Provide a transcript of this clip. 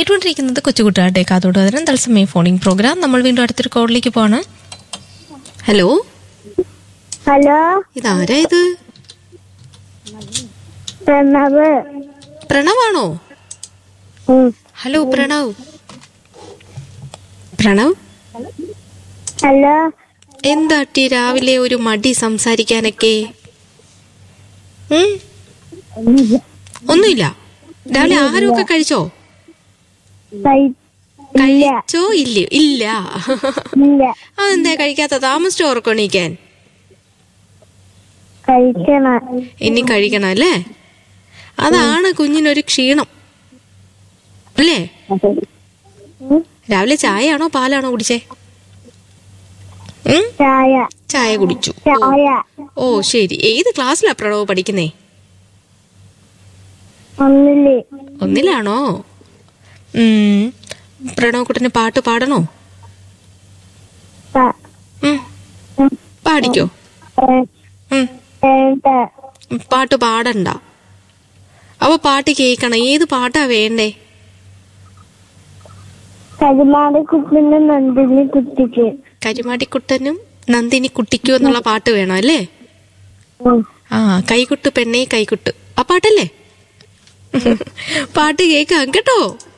കേട്ടുകൊണ്ടിരിക്കുന്നത് കൊച്ചുകുട്ടാട്ടെ കാതോട് അതിനും തത്സമയ ഫോണിംഗ് പ്രോഗ്രാം നമ്മൾ വീണ്ടും അടുത്തൊരു കോളിലേക്ക് പോവാണ് ഹലോ ഹലോ ഇതാരാ ഇത് പ്രണവ് പ്രണവാണോ ഉം. ഹലോ പ്രണവ് പ്രണവ് ഹലോ എന്താട്ടി രാവിലെ ഒരു മടി സംസാരിക്കാനൊക്കെ ഉം? ഒന്നുമില്ല രാവിലെ ആഹാരമൊക്കെ കഴിച്ചോ കഴി- ഇല്ല കഴിച്ചോ ഇല്ലയോ ഇല്ല ഇല്ല അതെന്താ കഴിക്കാത്ത താമസിച്ചോ ഉറക്കണീക്കാൻ കഴിക്കണം ഇനി കഴിക്കണം അല്ലേ അതാണ് കുഞ്ഞിനൊരു ക്ഷീണം അല്ലേ ഉം. രാവിലെ ചായയാണോ പാലാണോ കുടിച്ചേ ഉം? ചായ ചായ കുടിച്ചു ഓ. ചായ ഓ ശരി ഏത് ക്ലാസ്സിലാ പ്രണവ് പഠിക്കുന്നേ ഒന്നില് ഒന്നിലാണോ ഉം. പ്രണവ് കുട്ടന് പാട്ട് പാടണോ പ- ഉം. ഉം. പാടിക്കോ ഏ- ഉം. വേണ്ട പാട്ട് പാടണ്ട അപ്പൊ പാട്ട് കേൾക്കണം ഏത് പാട്ടാ വേണ്ടേ കരിമാടി കുട്ടിന് നന്ദിനി കുട്ടിക്ക് കരിമാടിക്കുട്ടനും നന്ദിനി കുട്ടിക്കും എന്നുള്ള പാട്ട് വേണം അല്ലേ ഉം. ആ കൈകുട്ട് പെണ്ണേ കൈകുട്ട് ആ പാട്ടല്ലേ പാട്ട് കേൾക്കാം കേട്ടോ